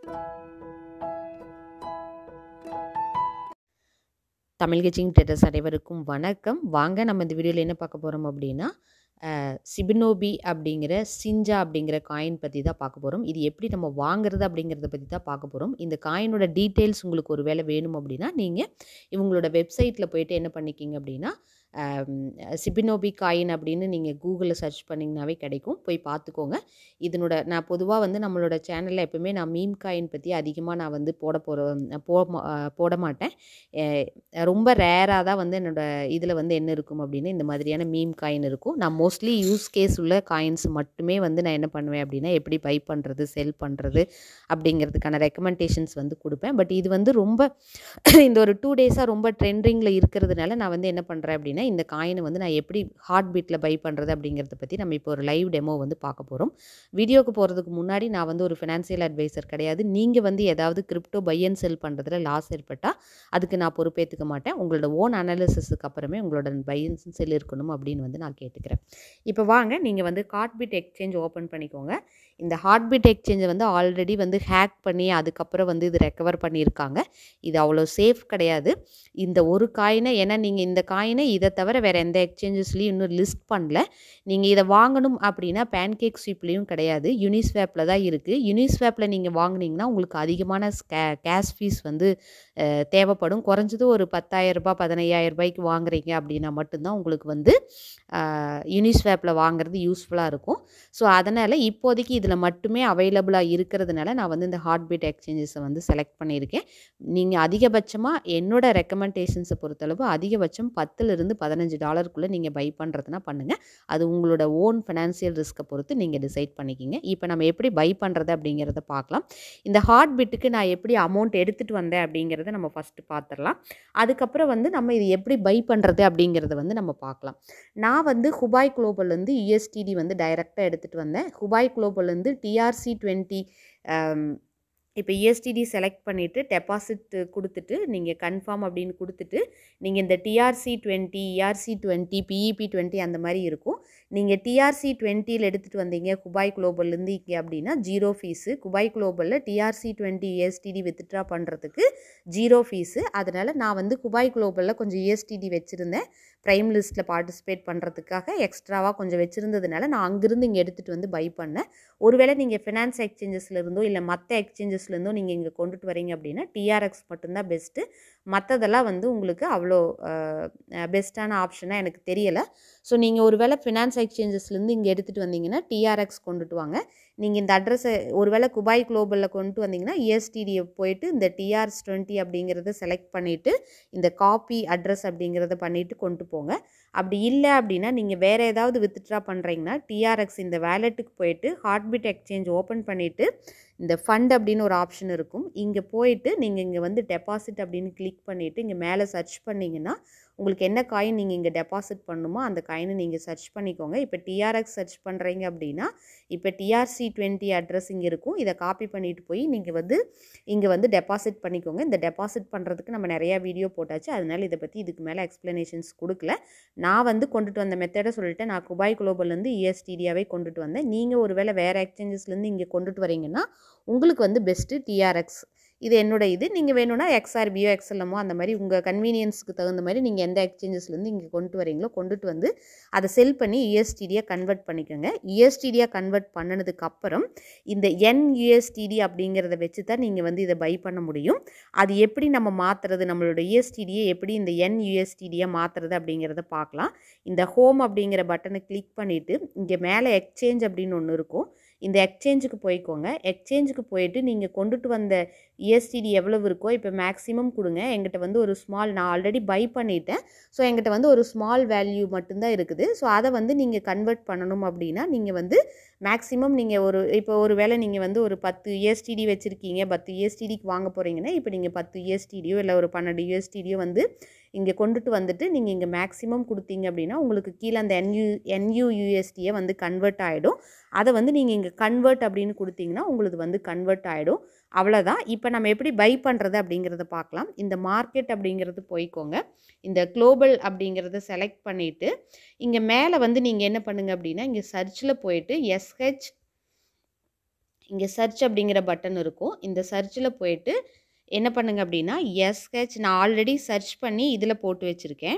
தமிழ் கட்சிங் டேட்டர்ஸ் அனைவருக்கும் வணக்கம் வாங்க நம்ம இந்த வீடியோவில் என்ன பார்க்க போகிறோம் அப்படின்னா சிபினோபி அப்படிங்கிற சிஞ்சா அப்படிங்கிற காயின் பற்றி தான் பார்க்க போகிறோம் இது எப்படி நம்ம வாங்குறது அப்படிங்கிறத பற்றி தான் பார்க்க போகிறோம் இந்த காயினோட டீட்டெயில்ஸ் உங்களுக்கு ஒரு வேளை வேணும் அப்படின்னா நீங்கள் இவங்களோட வெப்சைட்டில் போயிட்டு என்ன பண்ணிக்கிங்க அப்படின்னா சிபினோபி காயின் அப்படின்னு நீங்கள் கூகுளில் சர்ச் பண்ணிங்கனாவே கிடைக்கும் போய் பார்த்துக்கோங்க இதனோட நான் பொதுவாக வந்து நம்மளோட சேனலில் எப்போவுமே நான் மீம் காயின் பற்றி அதிகமாக நான் வந்து போட போகிற போ போட மாட்டேன் ரொம்ப ரேராக தான் வந்து என்னோடய இதில் வந்து என்ன இருக்கும் அப்படின்னு இந்த மாதிரியான மீம் காயின் இருக்கும் நான் மோஸ்ட்லி யூஸ் கேஸ் உள்ள காயின்ஸ் மட்டுமே வந்து நான் என்ன பண்ணுவேன் அப்படின்னா எப்படி பை பண்ணுறது செல் பண்ணுறது அப்படிங்கிறதுக்கான ரெக்கமெண்டேஷன்ஸ் வந்து கொடுப்பேன் பட் இது வந்து ரொம்ப இந்த ஒரு டூ டேஸாக ரொம்ப ட்ரெண்டிங்கில் இருக்கிறதுனால நான் வந்து என்ன பண்ணுறேன் அப்படின்னா இந்த காயினை வந்து நான் எப்படி ஹார்ட் பீட்டில் பை பண்ணுறது அப்படிங்கிறத பற்றி நம்ம இப்போ ஒரு லைவ் டெமோ வந்து பார்க்க போகிறோம் வீடியோக்கு போகிறதுக்கு முன்னாடி நான் வந்து ஒரு ஃபினான்சியல் அட்வைசர் கிடையாது நீங்கள் வந்து ஏதாவது கிரிப்டோ பை அண்ட் செல் பண்ணுறதுல லாஸ் ஏற்பட்டால் அதுக்கு நான் பொறுப்பேற்றுக்க மாட்டேன் உங்களோட ஓன் அனாலிசிஸுக்கு அப்புறமே உங்களோட பை அண்ட் செல் இருக்கணும் அப்படின்னு வந்து நான் கேட்டுக்கிறேன் இப்போ வாங்க நீங்கள் வந்து கார்ட்பிட் எக்ஸ்சேஞ்ச் ஓப்பன் பண்ணிக்கோங்க இந்த ஹார்ட்பிட் எக்ஸ்சேஞ்சை வந்து ஆல்ரெடி வந்து ஹேக் பண்ணி அதுக்கப்புறம் வந்து இது ரெக்கவர் பண்ணியிருக்காங்க இது அவ்வளோ சேஃப் கிடையாது இந்த ஒரு காயினை ஏன்னா நீங்கள் இந்த காயினை இதை தவிர வேறு எந்த எக்ஸ்சேஞ்சஸ்லேயும் இன்னும் லிஸ்ட் பண்ணல நீங்கள் இதை வாங்கணும் அப்படின்னா பேன்கேக் ஸ்வீப்லேயும் கிடையாது யூனிஸ்வேப்பில் தான் இருக்குது யூனிஸ்வேப்பில் நீங்கள் வாங்கினீங்கன்னா உங்களுக்கு அதிகமான கே கேஷ் ஃபீஸ் வந்து தேவைப்படும் குறைஞ்சது ஒரு பத்தாயிரரூபா பதினையாயிரம் ரூபாய்க்கு வாங்குறீங்க அப்படின்னா மட்டும்தான் உங்களுக்கு வந்து யூனிஸ்வேப்பில் வாங்குறது யூஸ்ஃபுல்லாக இருக்கும் ஸோ அதனால் இப்போதைக்கு இதில் மட்டுமே அவைலபிளாக இருக்கிறதுனால நான் வந்து இந்த ஹார்ட் பீட் எக்ஸ்சேஞ்சஸை வந்து செலக்ட் பண்ணியிருக்கேன் நீங்கள் அதிகபட்சமாக என்னோட ரெக்கமெண்டேஷன்ஸை பொறுத்தளவு அதிகபட்சம் பத்துலேருந்து பதினஞ்சு டாலருக்குள்ளே நீங்கள் பை பண்ணுறதுனா பண்ணுங்கள் அது உங்களோட ஓன் ஃபினான்சியல் ரிஸ்க்கை பொறுத்து நீங்கள் டிசைட் பண்ணிக்கிங்க இப்போ நம்ம எப்படி பை பண்ணுறது அப்படிங்கிறத பார்க்கலாம் இந்த ஹார்ட் பிட்டுக்கு நான் எப்படி அமௌண்ட் எடுத்துகிட்டு வந்தேன் அப்படிங்கிறத நம்ம ஃபஸ்ட்டு பார்த்துடலாம் அதுக்கப்புறம் வந்து நம்ம இது எப்படி பை பண்ணுறது அப்படிங்கிறத வந்து நம்ம பார்க்கலாம் நான் வந்து ஹுபாய் குளோபல்லேருந்து யூஎஸ்டிடி வந்து டைரெக்டாக எடுத்துகிட்டு வந்தேன் ஹுபாய் குளோபல்லேருந்து டிஆர்சி டுவெண்ட்டி இப்போ இஎஸ்டிடி செலக்ட் பண்ணிவிட்டு டெபாசிட் கொடுத்துட்டு நீங்கள் கன்ஃபார்ம் அப்படின்னு கொடுத்துட்டு நீங்கள் இந்த TRC twenty ERC twenty BEP twenty அந்த மாதிரி இருக்கும் நீங்கள் டிஆர்சி டுவெண்ட்டியில் எடுத்துகிட்டு வந்தீங்க குபாய் குளோபல்லேருந்து இங்கே அப்படின்னா ஜீரோ ஃபீஸு குபாய் குளோபலில் டிஆர்சி டுவெண்ட்டி இஎஸ்டிடி வித்ட்ரா பண்ணுறதுக்கு ஜீரோ ஃபீஸு அதனால் நான் வந்து குபாய் குளோபலில் கொஞ்சம் இஎஸ்டிடி வச்சுருந்தேன் ப்ரைம் லிஸ்ட்டில் பார்ட்டிசிபேட் பண்ணுறதுக்காக எக்ஸ்ட்ராவாக கொஞ்சம் வச்சுருந்ததுனால நான் அங்கேருந்து இங்கே எடுத்துகிட்டு வந்து பை பண்ணேன் ஒருவேளை நீங்கள் ஃபினான்ஸ் எக்ஸ்சேஞ்சஸ்லேருந்தோ இல்லை மற்ற எக்ஸ்சேஞ்சஸ்லேருந்தோ நீங்கள் இங்கே கொண்டுட்டு வரீங்க அப்படின்னா டிஆர்எக்ஸ் மட்டும்தான் பெஸ்ட்டு மற்றதெல்லாம் வந்து உங்களுக்கு அவ்வளோ பெஸ்ட்டான ஆப்ஷனாக எனக்கு தெரியலை ஸோ நீங்கள் ஒரு வேளை ஃபினான்ஸ் எக்ஸ்சேஞ்சஸ்லேருந்து இங்கே எடுத்துகிட்டு வந்தீங்கன்னா டிஆர்எக்ஸ் கொண்டுட்டு வாங்க நீங்கள் இந்த அட்ரஸை ஒருவேளை குபாய் குளோபலில் கொண்டு வந்தீங்கன்னா இஎஸ்டிடியை போயிட்டு இந்த டிஆர்ஸ் டுவெண்ட்டி அப்படிங்கிறத செலக்ட் பண்ணிவிட்டு இந்த காப்பி அட்ரஸ் அப்படிங்கிறத பண்ணிவிட்டு கொண்டு போங்க அப்படி இல்லை அப்படின்னா நீங்கள் வேறு ஏதாவது வித்ட்ரா பண்ணுறீங்கன்னா டிஆர்எக்ஸ் இந்த வேலெட்டுக்கு போயிட்டு ஹார்ட்பிட் எக்ஸ்சேஞ்ச் ஓப்பன் பண்ணிவிட்டு இந்த ஃபண்ட் அப்படின்னு ஒரு ஆப்ஷன் இருக்கும் இங்கே போயிட்டு நீங்கள் இங்கே வந்து டெபாசிட் அப்படின்னு கிளிக் பண்ணிவிட்டு இங்கே மேலே சர்ச் பண்ணிங்கன்னா உங்களுக்கு என்ன காயின் நீங்கள் இங்கே டெபாசிட் பண்ணணுமோ அந்த காயினை நீங்கள் சர்ச் பண்ணிக்கோங்க இப்போ டிஆர்எக்ஸ் சர்ச் பண்ணுறீங்க அப்படின்னா இப்போ டிஆர்சி டுவெண்ட்டி அட்ரஸ் இங்கே இருக்கும் இதை காப்பி பண்ணிட்டு போய் நீங்கள் வந்து இங்கே வந்து டெபாசிட் பண்ணிக்கோங்க இந்த டெபாசிட் பண்ணுறதுக்கு நம்ம நிறையா வீடியோ போட்டாச்சு அதனால் இதை பற்றி இதுக்கு மேலே எக்ஸ்ப்ளனேஷன்ஸ் கொடுக்கல நான் வந்து கொண்டுட்டு வந்த மெத்தடை சொல்லிட்டு நான் குபாய் குளோபல்லேருந்து இஎஸ்டிடியாவே கொண்டுட்டு வந்தேன் நீங்கள் ஒரு வேளை வேறு எக்ஸ்சேஞ்சஸ்லேருந்து இங்கே கொண்டுட்டு வரீங்கன்னா உங்களுக்கு வந்து பெஸ்ட்டு டிஆர்எக்ஸ் இது என்னோட இது நீங்கள் வேணும்னா எக்ஸ்ஆர்பியோ எக்ஸ்எல்எம்மோ அந்த மாதிரி உங்கள் கன்வீனியன்ஸுக்கு தகுந்த மாதிரி நீங்கள் எந்த எக்ஸ்சேஞ்சஸ்லேருந்து இங்கே கொண்டு வரீங்களோ கொண்டுட்டு வந்து அதை செல் பண்ணி யூஎஸ்டிடியாக கன்வெர்ட் பண்ணிக்கோங்க யூஎஸ்டிடியாக கன்வெர்ட் பண்ணினதுக்கு அப்புறம் இந்த என்யூஎஸ்டிடி அப்படிங்கிறத வச்சு தான் நீங்கள் வந்து இதை பை பண்ண முடியும் அது எப்படி நம்ம மாற்றுறது நம்மளோட யூஎஸ்டிடியை எப்படி இந்த என்யூஎஸ்டிடியாக மாற்றுறது அப்படிங்கிறத பார்க்கலாம் இந்த ஹோம் அப்படிங்கிற பட்டனை கிளிக் பண்ணிவிட்டு இங்கே மேலே எக்ஸ்சேஞ்ச் அப்படின்னு ஒன்று இருக்கும் இந்த எக்ஸ்சேஞ்சுக்கு போய்க்கோங்க எக்ஸ்சேஞ்சுக்கு போயிட்டு நீங்கள் கொண்டுட்டு வந்த இஎஸ்டிடி எவ்வளவு இருக்கோ இப்போ மேக்ஸிமம் கொடுங்க எங்கிட்ட வந்து ஒரு ஸ்மால் நான் ஆல்ரெடி பை பண்ணிட்டேன் ஸோ எங்கிட்ட வந்து ஒரு ஸ்மால் வேல்யூ மட்டும்தான் இருக்குது ஸோ அதை வந்து நீங்கள் கன்வெர்ட் பண்ணணும் அப்படின்னா நீங்கள் வந்து மேக்ஸிமம் நீங்கள் ஒரு இப்போ ஒரு வேளை நீங்கள் வந்து ஒரு பத்து யூஎஸ்டிடி வச்சுருக்கீங்க பத்து யூஎஸ்டிடிக்கு வாங்க போகிறீங்கன்னா இப்போ நீங்கள் பத்து யூஎஸ்டிடியோ இல்லை ஒரு பன்னெண்டு யூஎஸ்டிடியோ வந்து இங்கே கொண்டுட்டு வந்துட்டு நீங்கள் இங்கே மேக்ஸிமம் கொடுத்தீங்க அப்படின்னா உங்களுக்கு கீழே அந்த என்யூ என்யூயூஎஸ்டியை வந்து கன்வெர்ட் ஆகிடும் அதை வந்து நீங்கள் இங்கே கன்வெர்ட் அப்படின்னு கொடுத்தீங்கன்னா உங்களுக்கு வந்து கன்வெர்ட் ஆகிடும் அவ்வளோதான் இப்போ நம்ம எப்படி பை பண்ணுறது அப்படிங்கிறத பார்க்கலாம் இந்த மார்க்கெட் அப்படிங்கிறது போய்க்கோங்க இந்த குளோபல் அப்படிங்கிறத செலக்ட் பண்ணிவிட்டு இங்கே மேலே வந்து நீங்கள் என்ன பண்ணுங்க அப்படின்னா இங்கே சர்ச்சில் போயிட்டு எஸ்ஹெச் இங்கே சர்ச் அப்படிங்கிற பட்டன் இருக்கும் இந்த சர்ச்சில் போயிட்டு என்ன பண்ணுங்க அப்படின்னா எஸ்ஹெச் நான் ஆல்ரெடி சர்ச் பண்ணி இதில் போட்டு வச்சுருக்கேன்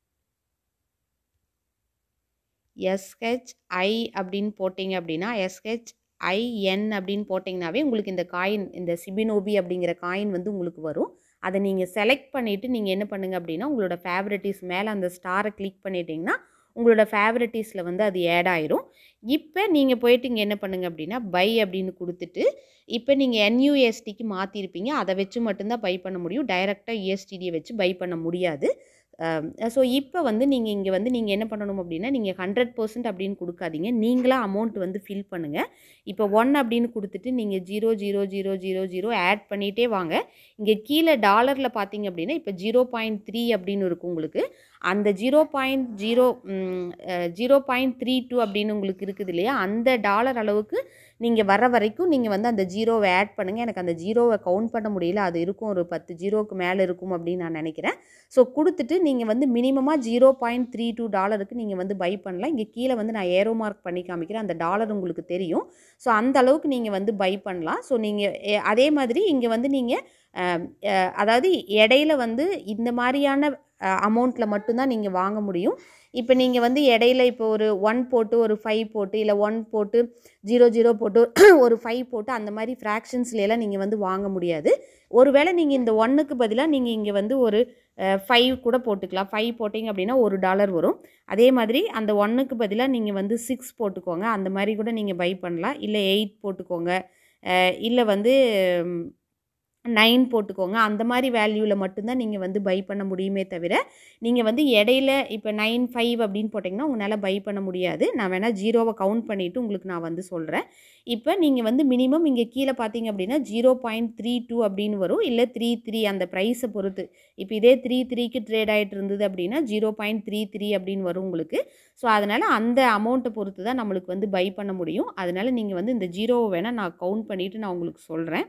எஸ்ஹெச் ஐ அப்படின்னு போட்டிங்க அப்படின்னா எஸ்ஹெச் ஐஎன் அப்படின்னு போட்டிங்கனாவே உங்களுக்கு இந்த காயின் இந்த சிபினோபி அப்படிங்கிற காயின் வந்து உங்களுக்கு வரும் அதை நீங்கள் செலக்ட் பண்ணிவிட்டு நீங்கள் என்ன பண்ணுங்க அப்படின்னா உங்களோட ஃபேவரட்டிஸ் மேலே அந்த ஸ்டாரை கிளிக் பண்ணிட்டீங்கன்னா உங்களோட ஃபேவரட்டிஸில் வந்து அது ஆட் ஆயிரும் இப்போ நீங்கள் போயிட்டு இங்கே என்ன பண்ணுங்க அப்படின்னா பை அப்படின்னு கொடுத்துட்டு இப்போ நீங்கள் என்யூஎஸ்டிக்கு மாற்றிருப்பீங்க அதை வச்சு மட்டும்தான் பை பண்ண முடியும் டைரெக்டாக யூஎஸ்டிடியை வச்சு பை பண்ண முடியாது ஸோ இப்போ வந்து நீங்கள் இங்கே வந்து நீங்கள் என்ன பண்ணணும் அப்படின்னா நீங்கள் ஹண்ட்ரட் பர்சன்ட் அப்படின்னு கொடுக்காதீங்க நீங்களாக அமௌண்ட் வந்து ஃபில் பண்ணுங்கள் இப்போ ஒன் அப்படின்னு கொடுத்துட்டு நீங்கள் zero zero zero zero zero add பண்ணிகிட்டே வாங்க இங்கே கீழே டாலரில் பார்த்தீங்க அப்படின்னா இப்போ ஜீரோ பாயிண்ட் த்ரீ அப்படின்னு இருக்கும் உங்களுக்கு அந்த zero point zero zero point three two அப்படின்னு உங்களுக்கு இருக்குது இல்லையா அந்த டாலர் அளவுக்கு நீங்கள் வர வரைக்கும் நீங்கள் வந்து அந்த ஜீரோவை ஆட் பண்ணுங்கள் எனக்கு அந்த ஜீரோவை கவுண்ட் பண்ண முடியல அது இருக்கும் ஒரு பத்து ஜீரோவுக்கு மேலே இருக்கும் அப்படின்னு நான் நினைக்கிறேன் ஸோ கொடுத்துட்டு நீங்கள் வந்து மினிமமாக ஜீரோ பாயிண்ட் த்ரீ டூ டாலருக்கு நீங்கள் வந்து பை பண்ணலாம் இங்கே கீழே வந்து நான் ஏரோ மார்க் பண்ணி காமிக்கிறேன் அந்த டாலர் உங்களுக்கு தெரியும் ஸோ அந்த அளவுக்கு நீங்கள் வந்து பை பண்ணலாம் ஸோ நீங்கள் அதே மாதிரி இங்கே வந்து நீங்கள் அதாவது இடையில வந்து இந்த மாதிரியான அமௌண்ட்டில் மட்டும்தான் நீங்கள் வாங்க முடியும் இப்போ நீங்கள் வந்து இடையில இப்போ ஒரு ஒன் போட்டு ஒரு ஃபைவ் போட்டு இல்லை ஒன் போட்டு ஜீரோ ஜீரோ போட்டு ஒரு ஃபைவ் போட்டு அந்த மாதிரி ஃப்ராக்ஷன்ஸ்லாம் நீங்கள் வந்து வாங்க முடியாது ஒருவேளை நீங்கள் இந்த ஒன்றுக்கு பதிலாக நீங்கள் இங்கே வந்து ஒரு ஃபைவ் கூட போட்டுக்கலாம் ஃபைவ் போட்டிங்க அப்படின்னா ஒரு டாலர் வரும் அதே மாதிரி அந்த ஒன்றுக்கு பதிலாக நீங்கள் வந்து சிக்ஸ் போட்டுக்கோங்க அந்த மாதிரி கூட நீங்கள் பை பண்ணலாம் இல்லை எயிட் போட்டுக்கோங்க இல்லை வந்து நைன் போட்டுக்கோங்க அந்த மாதிரி வேல்யூவில் மட்டும்தான் நீங்கள் வந்து பை பண்ண முடியுமே தவிர நீங்கள் வந்து இடையில இப்போ நைன் ஃபைவ் அப்படின்னு போட்டிங்கன்னா உங்களால் பை பண்ண முடியாது நான் வேணால் ஜீரோவை கவுண்ட் பண்ணிவிட்டு உங்களுக்கு நான் வந்து சொல்கிறேன் இப்போ நீங்கள் வந்து மினிமம் இங்கே கீழே பார்த்தீங்க அப்படின்னா ஜீரோ பாயிண்ட் த்ரீ டூ அப்படின்னு வரும் இல்லை த்ரீ த்ரீ அந்த ப்ரைஸை பொறுத்து இப்போ இதே த்ரீ த்ரீக்கு ட்ரேட் ஆகிட்டு இருந்தது அப்படின்னா ஜீரோ பாயிண்ட் த்ரீ த்ரீ அப்படின்னு வரும் உங்களுக்கு ஸோ அதனால் அந்த அமௌண்ட்டை பொறுத்து தான் நம்மளுக்கு வந்து பை பண்ண முடியும் அதனால் நீங்கள் வந்து இந்த ஜீரோவை வேணால் நான் கவுண்ட் பண்ணிவிட்டு நான் உங்களுக்கு சொல்கிறேன்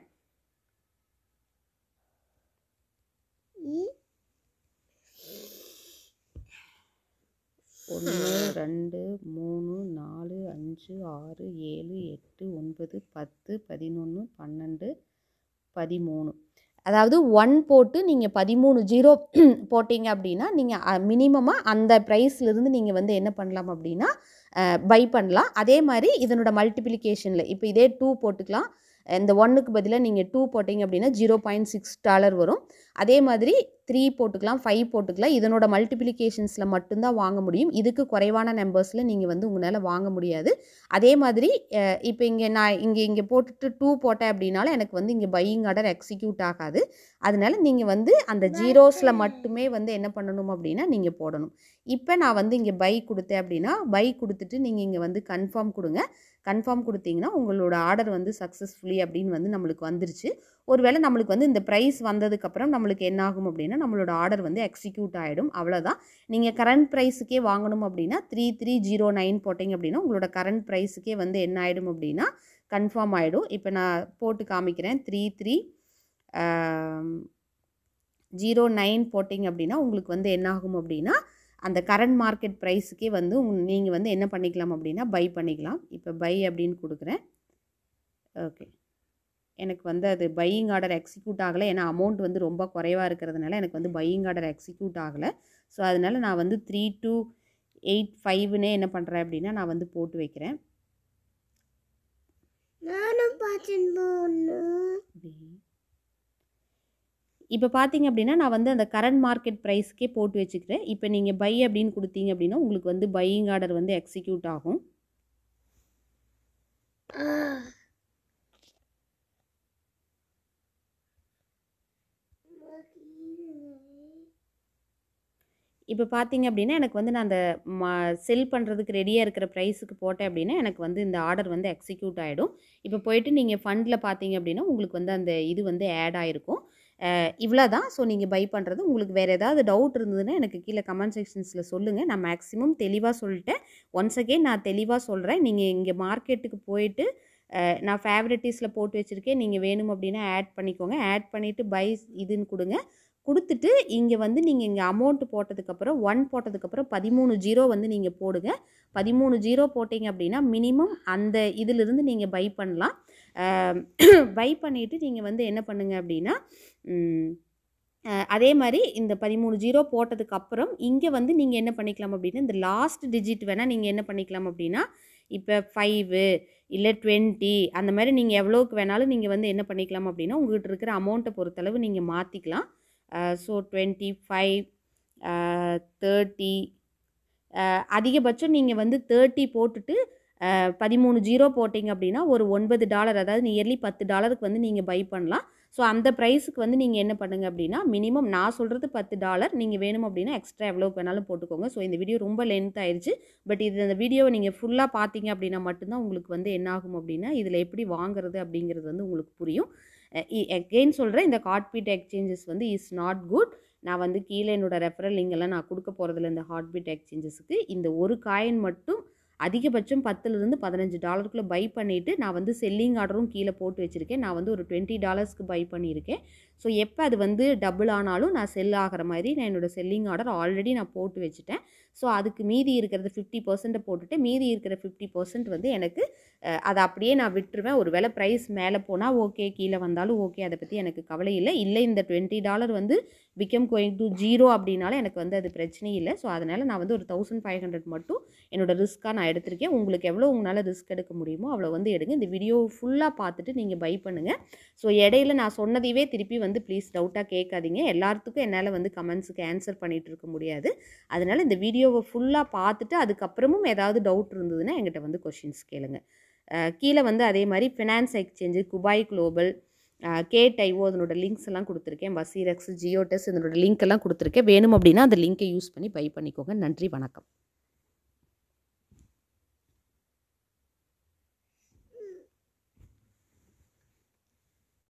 ஒன்று ரெண்டு மூணு நாலு அஞ்சு ஆறு ஏழு எட்டு ஒன்பது பத்து பதினொன்று பன்னெண்டு பதிமூணு அதாவது ஒன் போட்டு நீங்கள் பதிமூணு ஜீரோ போட்டிங்க அப்படின்னா நீங்கள் மினிமமாக அந்த ப்ரைஸ்லேருந்து நீங்கள் வந்து என்ன பண்ணலாம் அப்படின்னா பை பண்ணலாம் அதே மாதிரி இதனோட மல்டிப்ளிகேஷனில் இப்போ இதே டூ போட்டுக்கலாம் இந்த ஒன்றுக்கு பதிலாக நீங்கள் டூ போட்டிங்க அப்படின்னா ஜீரோ பாயிண்ட் சிக்ஸ் டாலர் வரும் அதே மாதிரி த்ரீ போட்டுக்கலாம் ஃபைவ் போட்டுக்கலாம் இதனோட மல்டிப்ளிகேஷன்ஸில் மட்டும்தான் வாங்க முடியும் இதுக்கு குறைவான நம்பர்ஸில் நீங்கள் வந்து உங்களால் வாங்க முடியாது அதே மாதிரி இப்போ இங்கே நான் இங்கே இங்கே போட்டுட்டு டூ போட்டேன் அப்படின்னாலும் எனக்கு வந்து இங்கே பையிங் ஆர்டர் எக்ஸிக்யூட் ஆகாது அதனால நீங்கள் வந்து அந்த ஜீரோஸில் மட்டுமே வந்து என்ன பண்ணணும் அப்படின்னா நீங்கள் போடணும் இப்போ நான் வந்து இங்கே பை கொடுத்தேன் அப்படின்னா பை கொடுத்துட்டு நீங்கள் இங்கே வந்து கன்ஃபார்ம் கொடுங்க கன்ஃபார்ம் கொடுத்தீங்கன்னா உங்களோட ஆர்டர் வந்து சக்ஸஸ்ஃபுல்லி அப்படின்னு வந்து நம்மளுக்கு வந்துருச்சு ஒருவேளை நம்மளுக்கு வந்து இந்த ப்ரைஸ் வந்ததுக்கப்புறம் நம்மளுக்கு என்ன ஆகும் அப்படின்னா நம்மளோட ஆர்டர் வந்து எக்ஸிக்யூட் ஆகிடும் அவ்வளோதான் நீங்கள் கரண்ட் ப்ரைஸுக்கே வாங்கணும் அப்படின்னா த்ரீ த்ரீ ஜீரோ நைன் போட்டிங்க அப்படின்னா உங்களோட கரண்ட் ப்ரைஸுக்கே வந்து என்ன ஆகிடும் அப்படின்னா கன்ஃபார்ம் ஆகிடும் இப்போ நான் போட்டு காமிக்கிறேன் த்ரீ த்ரீ ஜீரோ நைன் போட்டிங்க அப்படின்னா உங்களுக்கு வந்து என்ன ஆகும் அப்படின்னா அந்த கரண்ட் மார்க்கெட் ப்ரைஸுக்கே வந்து நீங்கள் வந்து என்ன பண்ணிக்கலாம் அப்படின்னா பை பண்ணிக்கலாம் இப்போ பை அப்படின்னு கொடுக்குறேன் ஓகே எனக்கு வந்து அது பையிங் ஆர்டர் எக்ஸிக்யூட் ஆகலை ஏன்னா அமௌண்ட் வந்து ரொம்ப குறைவாக இருக்கிறதுனால எனக்கு வந்து பையிங் ஆர்டர் எக்ஸிக்யூட் ஆகலை ஸோ அதனால் நான் வந்து த்ரீ டூ எயிட் ஃபைவ்னே என்ன பண்ணுறேன் அப்படின்னா நான் வந்து போட்டு வைக்கிறேன் நானும் பார்த்தேன் பொண்ணு இப்போ பார்த்தீங்க அப்படின்னா நான் வந்து அந்த கரண்ட் மார்க்கெட் ப்ரைஸ்க்கே போட்டு வச்சுக்கிறேன் இப்போ நீங்கள் பை அப்படின்னு கொடுத்தீங்க அப்படின்னா உங்களுக்கு வந்து பையிங் ஆர்டர் வந்து எக்ஸிக்யூட் ஆகும் ஆ இப்போ பார்த்தீங்க அப்படின்னா எனக்கு வந்து நான் அந்த மா செல் பண்ணுறதுக்கு ரெடியாக இருக்கிற ப்ரைஸுக்கு போட்டேன் அப்படின்னா எனக்கு வந்து இந்த ஆர்டர் வந்து எக்ஸிக்யூட் ஆகிடும் இப்போ போயிட்டு நீங்கள் ஃபண்டில் பார்த்தீங்க அப்படின்னா உங்களுக்கு வந்து அந்த இது வந்து ஆட் ஆகிருக்கும் இவ்வளோ தான் ஸோ நீங்கள் பை பண்ணுறது உங்களுக்கு வேறு ஏதாவது டவுட் இருந்ததுன்னா எனக்கு கீழே கமெண்ட் செக்ஷன்ஸில் சொல்லுங்கள் நான் மேக்ஸிமம் தெளிவாக சொல்லிட்டேன் ஒன்ஸ் அகேன் நான் தெளிவாக சொல்கிறேன் நீங்கள் இங்கே மார்க்கெட்டுக்கு போயிட்டு அஹ், நான் ஃபேவரட்டிஸில் போட்டு வச்சுருக்கேன் நீங்கள் வேணும் அப்படின்னா ஆட் பண்ணிக்கோங்க ஆட் பண்ணிவிட்டு பை இதுன்னு கொடுங்க கொடுத்துட்டு இங்கே வந்து நீங்கள் இங்கே அமௌண்ட் போட்டதுக்கப்புறம் ஒன் போட்டதுக்கப்புறம் பதிமூணு ஜீரோ வந்து நீங்கள் போடுங்க பதிமூணு ஜீரோ போட்டிங்க அப்படின்னா மினிமம் அந்த இதிலிருந்து நீங்கள் பை பண்ணலாம் பை பண்ணிவிட்டு நீங்கள் வந்து என்ன பண்ணுங்க அப்படின்னா ம், அஹ், அதே மாதிரி இந்த பதிமூணு ஜீரோ போட்டதுக்கு அப்புறம் இங்கே வந்து நீங்கள் என்ன பண்ணிக்கலாம் அப்படின்னா இந்த லாஸ்ட் டிஜிட் வேணால் நீங்கள் என்ன பண்ணிக்கலாம் அப்படின்னா இப்போ ஃபைவு இல்லை டுவெண்ட்டி அந்த மாதிரி நீங்கள் எவ்வளோக்கு வேணாலும் நீங்கள் வந்து என்ன பண்ணிக்கலாம் அப்படின்னா உங்கள்கிட்ட இருக்கிற அமௌண்ட்டை பொறுத்தளவு நீங்கள் மாற்றிக்கலாம் ஸோ டுவெண்ட்டி ஃபைவ் தேர்ட்டி அதிகபட்சம் நீங்கள் வந்து தேர்ட்டி போட்டுட்டு பதிமூணு ஜீரோ போட்டிங்க அப்படின்னா ஒரு ஒன்பது டாலர் அதாவது நியர்லி பத்து டாலருக்கு வந்து நீங்கள் பை பண்ணலாம் ஸோ அந்த ப்ரைஸுக்கு வந்து நீங்கள் என்ன பண்ணுங்க அப்படின்னா மினிமம் நான் சொல்கிறது பத்து டாலர் நீங்கள் வேணும் அப்படின்னா எக்ஸ்ட்ரா எவ்வளோக்கு வேணாலும் போட்டுக்கோங்க ஸோ இந்த வீடியோ ரொம்ப லென்த் ஆயிடுச்சு பட் இது அந்த வீடியோவை நீங்கள் ஃபுல்லாக பார்த்தீங்க அப்படின்னா மட்டும்தான் உங்களுக்கு வந்து என்ன ஆகும் அப்படின்னா இதில் எப்படி வாங்குறது அப்படிங்கிறது வந்து உங்களுக்கு புரியும் எகெயின் சொல்கிறேன் இந்த கார்ட்பீட் எக்ஸ்சேஞ்சஸ் வந்து இஸ் நாட் குட் நான் வந்து கீழே என்னோட ரெஃபரல் லிங்கெல்லாம் நான் கொடுக்க போகிறதில்ல இந்த ஹார்ட்பீட் எக்ஸ்சேஞ்சஸுக்கு இந்த ஒரு காயின் மட்டும் அதிகபட்சம் பத்துலேருந்து பதினஞ்சு டாலருக்குள்ளே பை பண்ணிவிட்டு நான் வந்து செல்லிங் ஆர்டரும் கீழே போட்டு வச்சுருக்கேன் நான் வந்து ஒரு டுவெண்ட்டி டாலர்ஸ்க்கு பை பண்ணியிருக்கேன் ஸோ எப்போ அது வந்து டபுள் ஆனாலும் நான் செல் ஆகிற மாதிரி நான் என்னோடய செல்லிங் ஆர்டர் ஆல்ரெடி நான் போட்டு வச்சுட்டேன் ஸோ அதுக்கு மீதி இருக்கிறது ஃபிஃப்டி பர்சன்ட்டை போட்டுட்டு மீதி இருக்கிற ஃபிஃப்டி பர்சன்ட் வந்து எனக்கு அஹ், அதை அப்படியே நான் விட்டுருவேன் ஒரு வேளை ப்ரைஸ் மேலே போனால் ஓகே கீழே வந்தாலும் ஓகே அதை பற்றி எனக்கு கவலை இல்லை இல்லை இந்த டுவெண்ட்டி டாலர் வந்து பிகம் கோயிங் டு ஜீரோ அப்படின்னாலும் எனக்கு வந்து அது பிரச்சனை இல்லை ஸோ அதனால் நான் வந்து ஒரு தௌசண்ட் ஃபைவ் ஹண்ட்ரட் மட்டும் என்னோட ரிஸ்க்காக நான் எடுத்திருக்கேன் உங்களுக்கு எவ்வளோ உங்களால் ரிஸ்க் எடுக்க முடியுமோ அவ்வளோ வந்து எடுங்க இந்த வீடியோ ஃபுல்லாக பார்த்துட்டு நீங்கள் பை பண்ணுங்கள் ஸோ இடையில நான் சொன்னதையே திருப்பி வந்து ப்ளீஸ் டவுட்டாக கேட்காதீங்க எல்லாத்துக்கும் என்னால் வந்து கமெண்ட்ஸுக்கு ஆன்சர் பண்ணிகிட்டு இருக்க முடியாது அதனால் இந்த வீடியோவை ஃபுல்லாக பார்த்துட்டு அதுக்கப்புறமும் ஏதாவது டவுட் இருந்ததுன்னா என்கிட்ட வந்து கொஷின்ஸ் கேளுங்க அஹ் கீழே வந்து அதே மாதிரி ஃபினான்ஸ் எக்ஸ்சேஞ்சு குபாய் குளோபல் கே டைவோ அதனோட லிங்க்ஸ் எல்லாம் கொடுத்துருக்கேன் பசீரக்ஸ் ஜியோடெஸ் இதனோட லிங்க் எல்லாம் கொடுத்துருக்கேன் வேணும் அப்படின்னா அந்த லிங்கை யூஸ் பண்ணி பை பண்ணிக்கோங்க நன்றி வணக்கம்